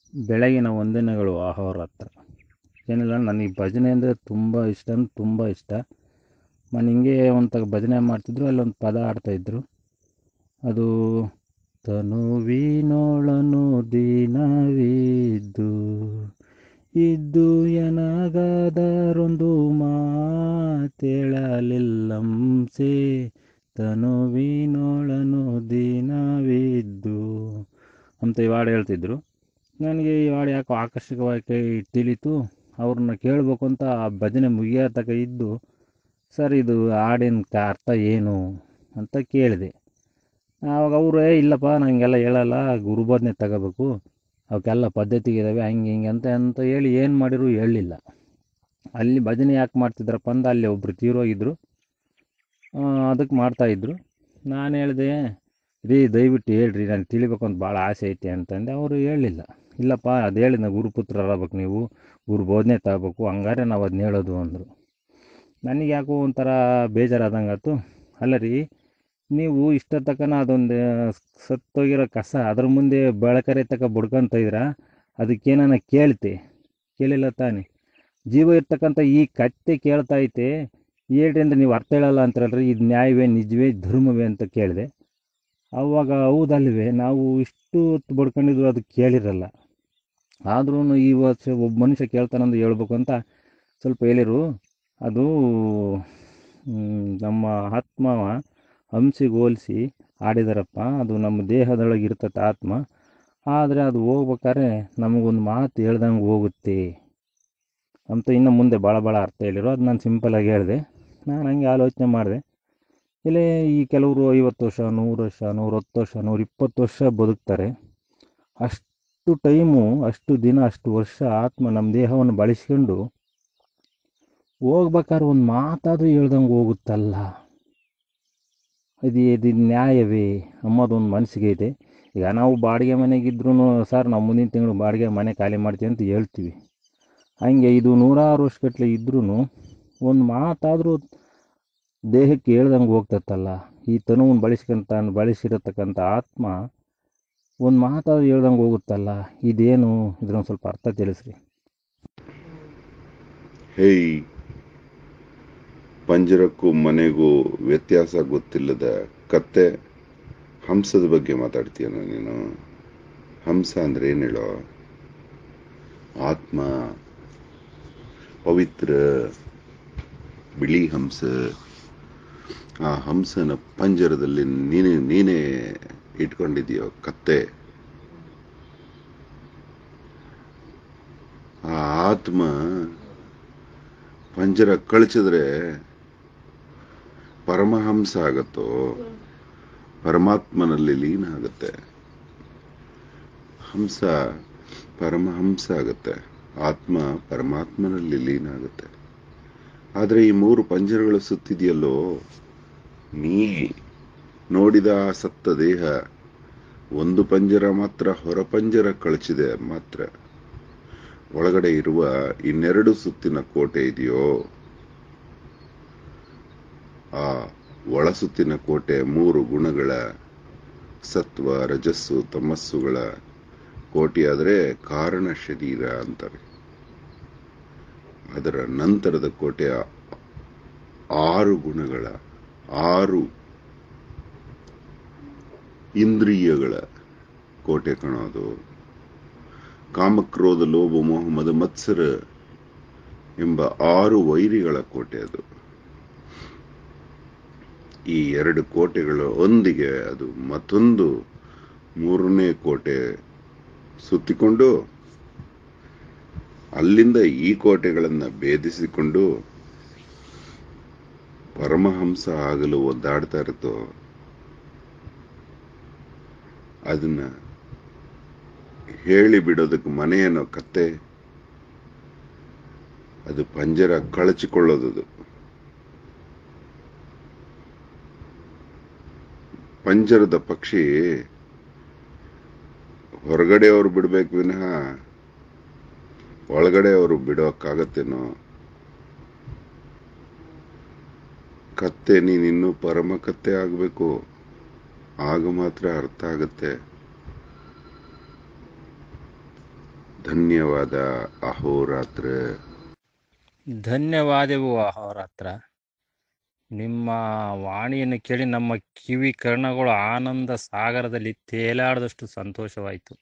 ಬೆಳಗಿನ ವಂದನೆಗಳು ಅಹೋರ ಹತ್ರ ಏನಿಲ್ಲ ನನಗೆ ಭಜನೆ ಅಂದರೆ ತುಂಬ ಇಷ್ಟ ಅಂದ್ರೆ ತುಂಬ ಇಷ್ಟ ನಾನು ಹಿಂಗೆ ಒಂದು ಭಜನೆ ಮಾಡ್ತಿದ್ರು ಅಲ್ಲೊಂದು ಪದ ಆಡ್ತಾಯಿದ್ರು ಅದು ತನುವಿನೊಳನು ದಿನವಿದ್ದು ಇದ್ದು ಎನಗದರೊಂದು ಮಾತೇಳಲಿಲ್ಲಂಸೆ ತನುವಿನೊಳನು ದಿನವಿದ್ದು ಅಂತ ಈ ಹಾಡು ಹೇಳ್ತಿದ್ರು ನನಗೆ ಈ ಹಾಡು ಯಾಕೋ ಆಕರ್ಷಕವಾಗಿ ತಿಳಿತು ಅವ್ರನ್ನ ಕೇಳಬೇಕು ಅಂತ ಆ ಭಜನೆ ಮುಗಿಯೋ ತನಕ ಇದ್ದು ಸರ್ ಇದು ಹಾಡಿನ ಕ ಅರ್ಥ ಏನು ಅಂತ ಕೇಳಿದೆ ಆವಾಗ ಅವರು ಏ ಇಲ್ಲಪ್ಪ ನನಗೆಲ್ಲ ಹೇಳಲ್ಲ ಗುರುಬೋಧನೆ ತಗೋಬೇಕು ಅವಕ್ಕೆಲ್ಲ ಪದ್ಧತಿಗಿದ್ದಾವೆ ಹಂಗೆ ಹಿಂಗೆ ಅಂತ ಅಂತ ಹೇಳಿ ಏನು ಮಾಡಿದ್ರು ಹೇಳಲಿಲ್ಲ ಅಲ್ಲಿ ಭಜನೆ ಯಾಕೆ ಮಾಡ್ತಿದ್ರಪ್ಪ ಅಂದ ಅಲ್ಲಿ ಒಬ್ಬರು ತೀರೋಗಿದ್ರು ಅದಕ್ಕೆ ಮಾಡ್ತಾಯಿದ್ರು ನಾನು ಹೇಳಿದೆ ರೀ ದಯವಿಟ್ಟು ಹೇಳ್ರಿ ನಾನು ತಿಳಿಬೇಕು ಅಂತ ಭಾಳ ಆಸೆ ಐತೆ ಅಂತಂದೆ ಅವರು ಹೇಳಲಿಲ್ಲ ಇಲ್ಲಪ್ಪ ಅದು ಹೇಳಿದ ಗುರುಪುತ್ರರಾಗಬೇಕು ನೀವು ಗುರು ಬೋಧನೆ ತಗೋಬೇಕು ಹಂಗಾರೆ ನಾವು ಅದನ್ನ ಹೇಳೋದು ಅಂದರು ನನಗೆ ಯಾಕೋ ಒಂಥರ ಬೇಜಾರಾದಂಗೆ ಆಯ್ತು ಅಲ್ಲ ರೀ ನೀವು ಇಷ್ಟ ತನಕ ಅದೊಂದು ಸತ್ತೋಗಿರೋ ಕಸ ಅದ್ರ ಮುಂದೆ ಬೆಳಕರೆ ತಕ ಬಡ್ಕೊಂತ ಇದ್ದೀರಾ ಅದಕ್ಕೇನಾನ ಕೇಳ್ತೆ ಕೇಳಿಲ್ಲ ತಾನೆ ಜೀವ ಇರ್ತಕ್ಕಂಥ ಈ ಕತ್ತೆ ಕೇಳ್ತಾ ಐತೆ ಹೇಳ್ರಿ ಅಂದರೆ ನೀವು ಅರ್ಥ ಹೇಳಲ್ಲ ಅಂತಾರಲ್ರಿ ಇದು ನ್ಯಾಯವೇ ನಿಜವೇ ಧರ್ಮವೇ ಅಂತ ಕೇಳಿದೆ ಆವಾಗ ಹೌದಲ್ವೇ ನಾವು ಇಷ್ಟು ಹೊತ್ತು ಬಡ್ಕೊಂಡಿದ್ರು ಅದು ಕೇಳಿರಲ್ಲ ಆದ್ರೂ ಈ ವರ್ಷ ಒಬ್ಬ ಮನುಷ್ಯ ಕೇಳ್ತಾನಂದು ಹೇಳ್ಬೇಕು ಅಂತ ಸ್ವಲ್ಪ ಹೇಳಿರು ಅದು ನಮ್ಮ ಆತ್ಮವ ಹಂಸಿಗೆ ಹೋಲಿಸಿ ಆಡಿದಾರಪ್ಪ ಅದು ನಮ್ಮ ದೇಹದೊಳಗೆ ಇರ್ತದೆ ಆತ್ಮ ಆದರೆ ಅದು ಹೋಗ್ಬೇಕಾದ್ರೆ ನಮಗೊಂದು ಮಾತು ಹೇಳ್ದಂಗೆ ಹೋಗುತ್ತೆ ಅಂತ ಇನ್ನು ಮುಂದೆ ಭಾಳ ಭಾಳ ಅರ್ಥ ಹೇಳಿರು ಅದು ನಾನು ಸಿಂಪಲಾಗಿ ಹೇಳಿದೆ ನಾನು ಹಂಗೆ ಆಲೋಚನೆ ಮಾಡಿದೆ ಇಲ್ಲೇ ಈ ಕೆಲವರು ಐವತ್ತು ವರ್ಷ ನೂರು ವರ್ಷ ನೂರತ್ತು ವರ್ಷ ನೂರಿಪ್ಪತ್ತು ವರ್ಷ ಬದುಕ್ತಾರೆ ಅಷ್ಟು ಟೈಮು ಅಷ್ಟು ದಿನ ಅಷ್ಟು ವರ್ಷ ಆತ್ಮ ನಮ್ಮ ದೇಹವನ್ನು ಬಳಸ್ಕೊಂಡು ಹೋಗ್ಬೇಕಾದ್ರೆ ಒಂದು ಮಾತಾದರೂ ಹೇಳ್ದಂಗೆ ಹೋಗುತ್ತಲ್ಲ ಇದು ಇದು ನ್ಯಾಯವೇ ಅನ್ನೋದೊಂದು ಮನಸ್ಸಿಗೆ ಇದೆ ಈಗ ನಾವು ಬಾಡಿಗೆ ಮನೆಗಿದ್ರೂ ಸರ್ ನಾವು ಮುಂದಿನ ತಿಂಗಳು ಬಾಡಿಗೆ ಮನೆ ಖಾಲಿ ಮಾಡ್ತೀವಿ ಅಂತ ಹೇಳ್ತೀವಿ ಹಂಗೆ ಇದು ನೂರಾರು ವರ್ಷಗಟ್ಟಲೆ ಇದ್ರೂ ಒಂದು ಮಾತಾದರೂ ದೇಹಕ್ಕೆ ಹೇಳ್ದಂಗೆ ಹೋಗ್ತತ್ತಲ್ಲ ಈ ತನುವನ್ನು ಬಳಸ್ಕೊಂತ ಬಳಸಿರತಕ್ಕಂಥ ಆತ್ಮ ಒಂದು ಮಾತಾದರೂ ಹೇಳ್ದಂಗೆ ಹೋಗುತ್ತಲ್ಲ ಇದೇನು ಇದನ್ನೊಂದು ಸ್ವಲ್ಪ ಅರ್ಥ ತಿಳಿಸ್ರಿ ಹೇಯ್ ಪಂಜರಕ್ಕೂ ಮನೆಗೂ ವ್ಯತ್ಯಾಸ ಗೊತ್ತಿಲ್ಲದ ಕತ್ತೆ ಹಂಸದ ಬಗ್ಗೆ ಮಾತಾಡ್ತೀಯನ ನೀನು ಹಂಸ ಅಂದ್ರೆ ಏನು ಹೇಳೋ ಆತ್ಮ ಪವಿತ್ರ ಬಿಳಿ ಹಂಸ ಆ ಹಂಸನ ಪಂಜರದಲ್ಲಿ ನೀನೇ ನೀನೇ ಇಟ್ಕೊಂಡಿದೀಯೋ ಕತ್ತೆ ಆ ಆತ್ಮ ಪಂಜರ ಕಳಿಸಿದ್ರೆ ಪರಮಹಂಸ ಆಗತ್ತೋ ಪರಮಾತ್ಮನಲ್ಲಿ ಲೀನ ಆಗುತ್ತೆ ಹಂಸ ಪರಮಹಂಸ ಆಗುತ್ತೆ ಆತ್ಮ ಪರಮಾತ್ಮನಲ್ಲಿ ಲೀನ ಆಗುತ್ತೆ ಆದ್ರೆ ಈ ಮೂರು ಪಂಜರಗಳು ಸುತ್ತಿದೆಯಲ್ಲೋ ನೀ ನೋಡಿದ ಆ ಸತ್ತ ದೇಹ ಒಂದು ಪಂಜರ ಮಾತ್ರ ಹೊರ ಪಂಜರ ಕಳಚಿದೆ ಮಾತ್ರ ಒಳಗಡೆ ಇರುವ ಇನ್ನೆರಡು ಸುತ್ತಿನ ಕೋಟೆ ಇದೆಯೋ ಆ ಒಳ ಸುತ್ತಿನ ಕೋಟೆ ಮೂರು ಗುಣಗಳ ಸತ್ವ ರಜಸ್ಸು ತಮಸ್ಸುಗಳ ಕೋಟೆಯಾದರೆ ಕಾರಣ ಶರೀರ ಅಂತಾರೆ ಅದರ ನಂತರದ ಕೋಟೆಯ ಆರು ಗುಣಗಳ ಆರು ಇಂದ್ರಿಯಗಳ ಕೋಟೆ ಕಾಣೋದು ಕಾಮಕ್ರೋಧ ಲೋಭ ಮೋಹ ಮದ ಮತ್ಸರ ಎಂಬ ಆರು ವೈರಿಗಳ ಕೋಟೆ ಅದು ಈ ಎರಡು ಕೋಟೆಗಳ ಒಂದಿಗೆ ಅದು ಮತ್ತೊಂದು ಮೂರನೇ ಕೋಟೆ ಸುತ್ತಿಕೊಂಡು ಅಲ್ಲಿಂದ ಈ ಕೋಟೆಗಳನ್ನ ಭೇದಿಸಿಕೊಂಡು ಪರಮಹಂಸ ಆಗಲು ಒದ್ದಾಡ್ತಾ ಇರುತ್ತೋ ಅದನ್ನ ಹೇಳಿ ಬಿಡೋದಕ್ಕೆ ಮನೆಯನ್ನೋ ಕತ್ತೆ ಅದು ಪಂಜರ ಕಳಚಿಕೊಳ್ಳೋದದು ಪಂಜರದ ಪಕ್ಷಿ ಹೊರಗಡೆ ಅವರು ಬಿಡ್ಬೇಕು ವಿನಃ ಒಳಗಡೆ ಅವರು ಬಿಡೋಕ್ಕಾಗತ್ತೇನೋ ಕತ್ತೆ ನೀನಿನ್ನೂ ಪರಮ ಕತ್ತೆ ಆಗಬೇಕು ಆಗ ಮಾತ್ರ ಅರ್ಥ ಆಗತ್ತೆ ಧನ್ಯವಾದ ಅಹೋರಾತ್ರ ಧನ್ಯವಾದವು ಅವರ ಹತ್ರ ನಿಮ್ಮ ವಾಣಿಯನ್ನು ಕೇಳಿ ನಮ್ಮ ಕಿವಿ ಕರ್ಣಗಳು ಆನಂದ ಸಾಗರದಲ್ಲಿ ತೇಲಾಡದಷ್ಟು ಸಂತೋಷವಾಯಿತು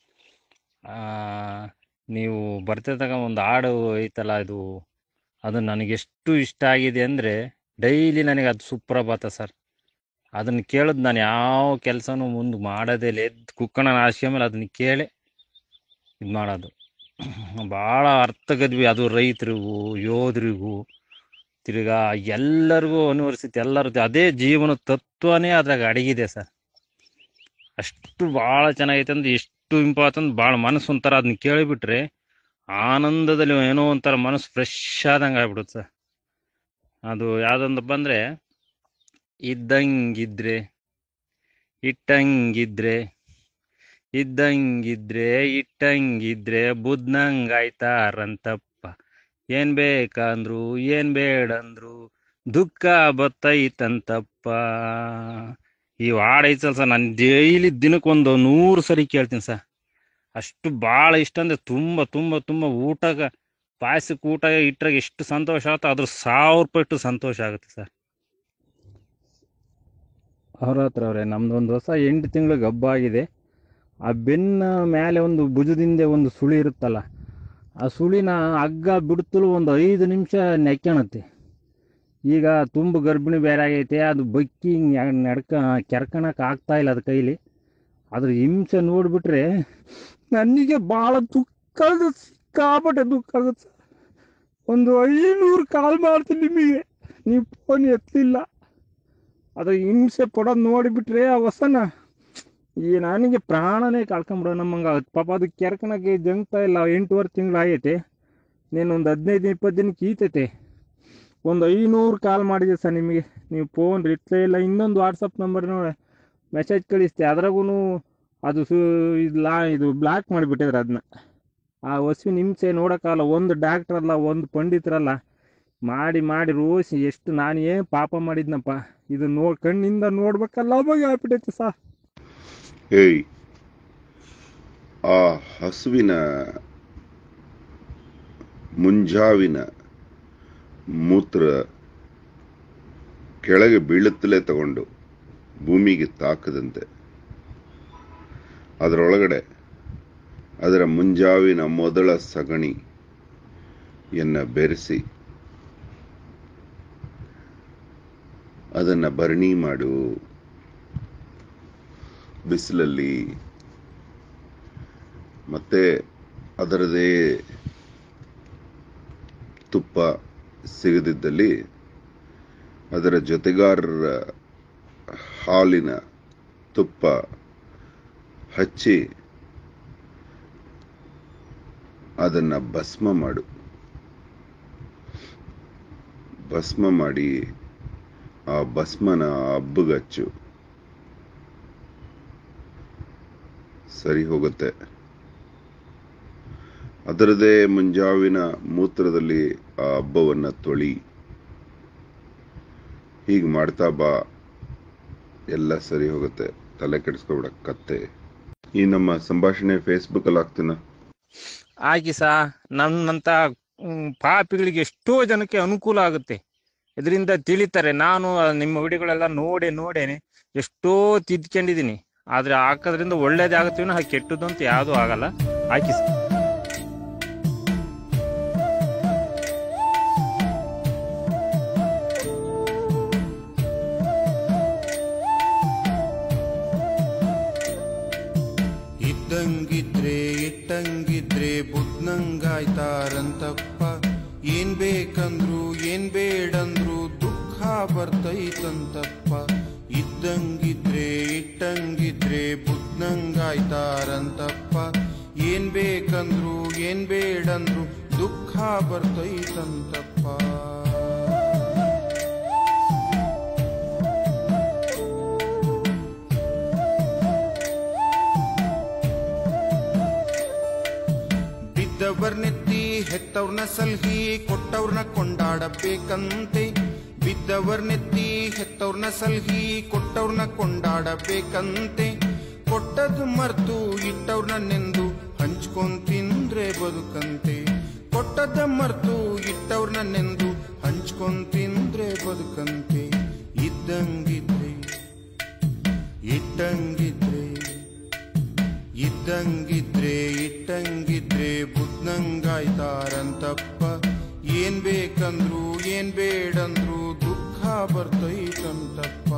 ನೀವು ಬರ್ತಿದ್ದಾಗ ಒಂದು ಹಾಡು ಐತಲ್ಲ ಇದು ಅದು ನನಗೆಷ್ಟು ಇಷ್ಟ ಆಗಿದೆ ಅಂದರೆ ಡೈಲಿ ನನಗೆ ಅದು ಸುಪ್ರಭಾತ ಸರ್ ಅದನ್ನು ಕೇಳಿದ್ ನಾನು ಯಾವ ಕೆಲಸನೂ ಮುಂದೆ ಮಾಡೋದೇ ಇಲ್ಲ ಎದ್ದು ಕುಕ್ಕಣ ಹಾಸಿಗೆ ಮೇಲೆ ಅದನ್ನ ಕೇಳಿ ಇದು ಮಾಡೋದು ಭಾಳ ಅರ್ಥಗದ್ವಿ ಅದು ರೈತರಿಗೂ ಯೋಧರಿಗೂ ತಿರ್ಗಾ ಎಲ್ಲರಿಗೂ ಅನಿವರ್ಸಿತಿ ಎಲ್ಲರ ಅದೇ ಜೀವನ ತತ್ವನೇ ಅದ್ರಾಗ ಅಡಗಿದೆ ಸರ್ ಅಷ್ಟು ಭಾಳ ಚೆನ್ನಾಗೈತೆ ಅಂದ್ರೆ ಎಷ್ಟು ಇಂಪಾರ್ಟೆಂಟ್ ಭಾಳ ಮನಸ್ಸು ಒಂಥರ ಅದನ್ನ ಕೇಳಿಬಿಟ್ರೆ ಆನಂದದಲ್ಲಿ ಏನೋ ಒಂಥರ ಮನಸ್ಸು ಫ್ರೆಶ್ ಆದಂಗೆ ಆಗ್ಬಿಡುತ್ತೆ ಸರ್ ಅದು ಯಾವುದೊಂದಪ್ಪ ಅಂದರೆ ಇದ್ದಂಗಿದ್ರೆ ಇಟ್ಟಂಗಿದ್ರೆ ಇದ್ದಂಗಿದ್ರೆ ಇಟ್ಟಂಗಿದ್ರೆ ಬುದ್ನಂಗಾಯ್ತಾರಂತಪ್ಪ ಏನ್ ಬೇಕಂದ್ರು ಏನ್ ಬೇಡಂದ್ರು ದುಃಖ ಬತ್ತೈತಂತಪ್ಪ ಈ ಹಾಡು ಐತಲ್ಲ ಸರ್ ನಾನು ಡೈಲಿ ದಿನಕ್ಕೊಂದು ನೂರು ಸರಿ ಕೇಳ್ತೀನಿ ಸರ್ ಅಷ್ಟು ಭಾಳ ಇಷ್ಟ ಅಂದ್ರೆ ತುಂಬ ತುಂಬ ತುಂಬ ಊಟಕ್ಕೆ ಪಾಯಸಕ್ಕೆ ಊಟ ಇಟ್ರಾಗ ಎಷ್ಟು ಸಂತೋಷ ಆಗುತ್ತೋ ಅದ್ರ ಸಾವಿರ ಪಟ್ಟು ಸಂತೋಷ ಆಗುತ್ತೆ ಸರ್ ಅವ್ರ ಹತ್ರ ಅವ್ರೆ ನಮ್ದು ಒಂದು ಹೊಸ ಎಂಟು ತಿಂಗಳು ಗಬ್ಬ ಆಗಿದೆ ಆ ಬೆನ್ನ ಮೇಲೆ ಒಂದು ಭುಜದಿಂದ ಒಂದು ಸುಳಿ ಇರುತ್ತಲ್ಲ ಆ ಸುಳಿನ ಹಗ್ಗ ಬಿಡ್ತಲು ಒಂದು ಐದು ನಿಮಿಷ ನೆಕ್ಕೊಳತ್ತೆ ಈಗ ತುಂಬ ಗರ್ಭಿಣಿ ಬೇರೆ ಆಗೈತೆ ಅದು ಬಕ್ಕಿ ಹಿಂಗ್ ನಡ್ಕ ಕೆರ್ಕಣಕ್ಕೆ ಆಗ್ತಾ ಇಲ್ಲ ಅದು ಕೈಲಿ ಅದ್ರ ಹಿಂಸೆ ನೋಡಿಬಿಟ್ರೆ ನನಗೆ ಭಾಳ ದುಃಖ ಆಗುತ್ತೆ ಸಿಕ್ಕಾಪಟ್ಟೆ ದುಃಖ ಆಗುತ್ತೆ ಒಂದು ಐನೂರು ಕಾಲ್ ಮಾಡ್ತೀನಿ ನಿಮಗೆ ನೀವು ಫೋನ್ ಎತ್ತಲಿಲ್ಲ ಅದು ಹಿಂಸೆ ಪಡೋದು ನೋಡಿಬಿಟ್ರೆ ಆ ಹೊಸನ ಈ ನನಗೆ ಪ್ರಾಣನೇ ಕಳ್ಕೊಂಬಿಡೋ ನಮ್ಮಂಗೆ ಆಗುತ್ತೆ ಪಾಪ ಅದು ಕೆರ್ಕಣಕ್ಕೆ ಜಂಗ್ತಾ ಇಲ್ಲ ಎಂಟೂವರೆ ತಿಂಗಳು ಆಗೈತೆ ನೀನು ಒಂದು ಹದಿನೈದು ಇಪ್ಪತ್ತು ದಿನಕ್ಕೆ ಈತೈತೆ ಒಂದು ಐನೂರು ಕಾಲ್ ಮಾಡಿದೆ ಸರ್ ನಿಮಗೆ ನೀವು ಫೋನ್ ರಿಪ್ಲೈ ಇಲ್ಲ ಇನ್ನೊಂದು ವಾಟ್ಸಪ್ ನಂಬರ್ ನೋಡಿ ಮೆಸೇಜ್ ಕಳಿಸ್ತೆ ಅದ್ರಾಗೂ ಅದು ಸು ಇದು ಲಾ ಇದು ಬ್ಲಾಕ್ ಮಾಡಿಬಿಟ್ಟಿದ್ರೆ ಅದನ್ನ ಆ ಹಸುವಿನ ಹಿಂಸೆ ನೋಡೋಕ್ಕಲ್ಲ ಒಂದು ಡಾಕ್ಟ್ರಲ್ಲ ಒಂದು ಪಂಡಿತರಲ್ಲ ಮಾಡಿ ಮಾಡಿ ರೋಸಿ ಎಷ್ಟು ನಾನು ಏನು ಪಾಪ ಮಾಡಿದ್ನಪ್ಪ ಇದು ನೋ ಕಣ್ಣಿಂದ ನೋಡ್ಬೇಕಲ್ಲ ಅವಾಗ ಆಗ್ಬಿಟ್ಟೈತೆ ಸಾ ಏಯ್ ಆ ಹಸುವಿನ ಮುಂಜಾವಿನ ಮೂತ್ರ ಕೆಳಗೆ ಬೀಳುತ್ತಲೇ ತಗೊಂಡು ಭೂಮಿಗೆ ತಾಕದಂತೆ ಅದರೊಳಗಡೆ ಅದರ ಮುಂಜಾವಿನ ಮೊದಲ ಸಗಣಿ ಎನ್ನ ಬೆರೆಸಿ ಅದನ್ನ ಭರಣಿ ಮಾಡು ಬಿಸಿಲಲ್ಲಿ ಮತ್ತೆ ಅದರದೇ ತುಪ್ಪ ಸಿಗದಿದ್ದಲ್ಲಿ ಅದರ ಜೊತೆಗಾರರ ಹಾಲಿನ ತುಪ್ಪ ಹಚ್ಚಿ ಅದನ್ನ ಭಸ್ಮ ಮಾಡು ಭಸ್ಮ ಮಾಡಿ ಆ ಭಸ್ಮನ ಹಬ್ಬಗಚ್ಚು ಸರಿ ಹೋಗುತ್ತೆ ಅದರದೇ ಮುಂಜಾವಿನ ಮೂತ್ರದಲ್ಲಿ ಆ ಹಬ್ಬವನ್ನ ತೊಳಿ ಹೀಗೆ ಮಾಡ್ತಾ ಬಾ ಎಲ್ಲ ಸರಿ ಹೋಗುತ್ತೆ ತಲೆ ಕೆಡಿಸ್ಕೊಬಿಡ ಕತ್ತೆ ಈ ನಮ್ಮ ಸಂಭಾಷಣೆ ಫೇಸ್ಬುಕ್ ಅಲ್ಲಿ ಹಾಕ್ತೀನ ಆಗಿ ಸಾ ನನ್ನಂಥ ಮ್, ಪಾಪಿಗಳಿಗೆ ಎಷ್ಟೋ ಜನಕ್ಕೆ ಅನುಕೂಲ ಆಗುತ್ತೆ ಇದರಿಂದ ತಿಳಿತಾರೆ ನಾನು ನಿಮ್ಮ ವಿಡಿಯೋಗಳೆಲ್ಲ ನೋಡಿ ನೋಡೇನೆ ಎಷ್ಟೋ ತಿದ್ಕೊಂಡಿದ್ದೀನಿ ಆದ್ರೆ ಹಾಕೋದ್ರಿಂದ ಒಳ್ಳೇದೇ ಆಗುತ್ತೆ ವಿನಃ ಕೆಟ್ಟದ್ದು ಅಂತ ಯಾವುದೂ ಆಗಲ್ಲ ಹಾಕಿ ಸರ್ ಇದ್ದಂಗಿದ್ರೆ ಇಟ್ಟಂಗಿದ್ರೆ ಬುದ್ನಂಗಾಯ್ತಾರಂತಪ್ಪ ಏನ್ ಬೇಕಂದ್ರು ಏನ್ ಬೇಡಂದ್ರು ದುಃಖ ಬರ್ತೈತಂತಪ್ಪ ಇದ್ದಂಗಿದ್ರೆ ಇಟ್ಟಂಗಿದ್ರೆ ಬುದ್ನಂಗಾಯ್ತಾರಂತಪ್ಪ ಏನ್ ಬೇಕಂದ್ರು ಏನ್ ಬೇಡಂದ್ರು ದುಃಖ ಬರ್ತೈತಂತಪ್ಪ ಬಿದ್ದವರ್ನೆತ್ತಿ ಹೆತ್ತವ್ರನ್ನ ಸಲ್ಹಿ ಕೊಟ್ಟವ್ರನ್ನ ಕೊಂಡಾಡಬೇಕಂತೆ ಬಿದ್ದವರ್ನೆತ್ತಿ ಹೆತ್ತವ್ರನ್ನ ಸಲ್ಹಿ ಕೊಟ್ಟವ್ರನ್ನ ಕೊಂಡಾಡಬೇಕಂತೆ ಕೊಟ್ಟದು ಮರ್ತು ಇಟ್ಟವ್ರನ್ನ ನೆಂದು ಹಂಚ್ಕೊಂಡ್ ತಿಂದ್ರೆ ಬದುಕಂತೆ ಕೊಟ್ಟದ್ದ ಮರ್ತು ಇಟ್ಟವ್ರನ್ನ ನೆಂದು ಹಂಚ್ಕೊಂಡ್ ತಿಂದ್ರೆ ಬದುಕಂತೆ ಇದ್ದಂಗಿದ್ರೆ ಇಟ್ಟಂಗಿದ್ರೆ ಇದ್ದಂಗಿದ್ರೆ ಇಟ್ಟಂಗಿದ್ರೆ ಬುದ್ಧಂಗಾಯ್ತಾರಂತಪ್ಪ ಏನ್ ಬೇಕಂದ್ರು ಏನ್ ಬೇಡಂದ್ರು ದುಃಖ ಬರ್ತೈತಂತಪ್ಪ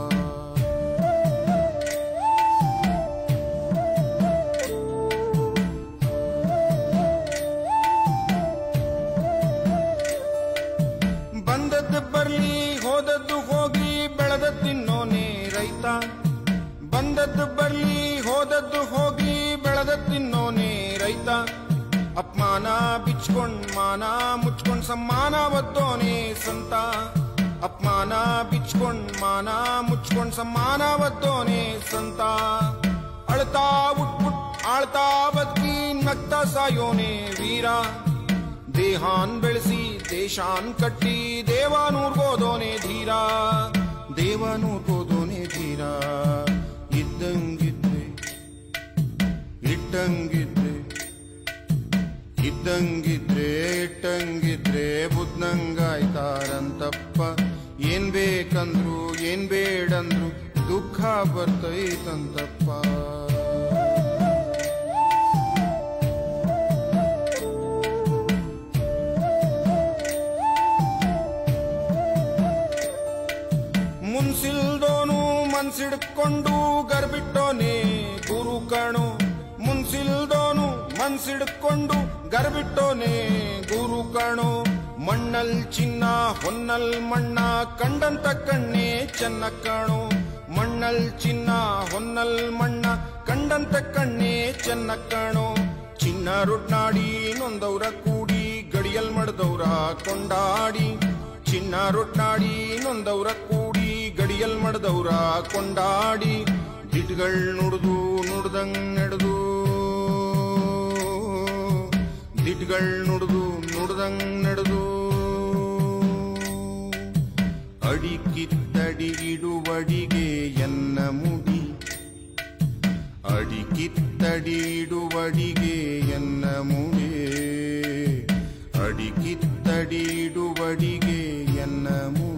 ಬಂದದ್ದು ಬರ್ಲಿ ಹೋದದ್ದು ಹೋಗಿ ಬೆಳೆದ ತಿನ್ನೋನೆ ರೈತ ಬಂದದ್ದು ಬರ್ಲಿ ಹೋದದ್ದು ಹೋಗಿ ಬೆಳೆದ ತಿನ್ನೋನೆ ರೈತ ಅಪಮಾನ ಬಿಚ್ಕೊಂಡ್ ಮಾನ ಮುಚ್ಕೊಂಡ್ ಸಮ್ಮಾನ ಒದ್ದೋನೆ ಸಂತ ಅಪಮಾನ ಬಿಚ್ಕೊಂಡ್ ಮಾನ ಮುಚ್ಕೊಂಡ್ ಸಮ್ಮಾನ ಒದ್ದೋನೆ ಸಂತ ಅಳ್ತಾ ಉಟ್ಬಿಟ್ ಆಳ್ತಾ ಬದುಕಿ ನಗ್ತಾ ಸಾಯೋನೆ ವೀರ ದೇಹಾನ್ ಬೆಳೆಸಿ ದೇಶಾನ್ ಕಟ್ಟಿ ದೇವಾನೂರ್ಗೋದೋನೆ ಧೀರ ದೇವಾನೂರ್ಗೋದೋನೆ ಧೀರ ಇದ್ದಂಗಿದ್ರೆ ಇಟ್ಟಂಗಿದ್ರೆ ಇದ್ದಂಗಿದ್ರೆ ಇಟ್ಟಂಗಿದ್ರೆ ಬುದ್ಧಂಗಾಯ್ತಾರಂತಪ್ಪ ಏನ್ ಬೇಕಂದ್ರು ಏನ್ ಬೇಡಂದ್ರು ದುಃಖ ಬರ್ತೈತಂತಪ್ಪ ಮುನ್ಸಿಲ್ದೋನು ಮನ್ಸಿಡ್ಕೊಂಡು ಗರ್ಬಿಟ್ಟೋನೆ ಗುರು ಕಣು ಮುನ್ಸಿಲ್ದೋನು ಮನ್ಸಿಡ್ಕೊಂಡು ಗರ್ಬಿಟ್ಟೋನೆ ಗುರು ಕಣು ಮಣ್ಣಲ್ ಚಿನ್ನ ಹೊನ್ನಲ್ ಮಣ್ಣ ಕಂಡಂತ ಕಣ್ಣೆ ಚೆನ್ನ ಕಾಣು ಮಣ್ಣಲ್ ಚಿನ್ನ ಹೊನ್ನಲ್ ಮಣ್ಣ ಕಂಡಂತ ಕಣ್ಣೆ ಚೆನ್ನ ಕಾಣು ಚಿನ್ನ ರೊಟ್ನಾಡಿ ನೊಂದವ್ರ ಕೂಡಿ ಗಡಿಯಲ್ ಮಡ್ದವ್ರ ಕೊಂಡಾಡಿ ಚಿನ್ನ ರೊಟ್ನಾಡಿ ನೊಂದವ್ರ ಕೂಡಿ ಗಡಿಯಲ್ ಮಡ್ದವ್ರ ಕೊಂಡಾಡಿ ದಿಟ್ಗಳ್ ನುಡ್ದು ನುಡ್ದಂಗ್ ನಡೆದು ದಿಟ್ಗಳ್ ನುಡ್ದು ನುಡ್ದಂಗ್ ನಡೆದು ಅಡಿಕಿತ್ತಡಿಗಿಡುವಡಿಗೆ ಎನ್ನ ಮುಡಿ ಅಡಿಕಿತ್ತಡಿಡುವಡಿಗೆ ಎನ್ನ ಮುಡಿ ಅಡಿಕಿತ್ತಡಿಡುವಡಿಗೆ ಎನ್ನ ಮುಡಿ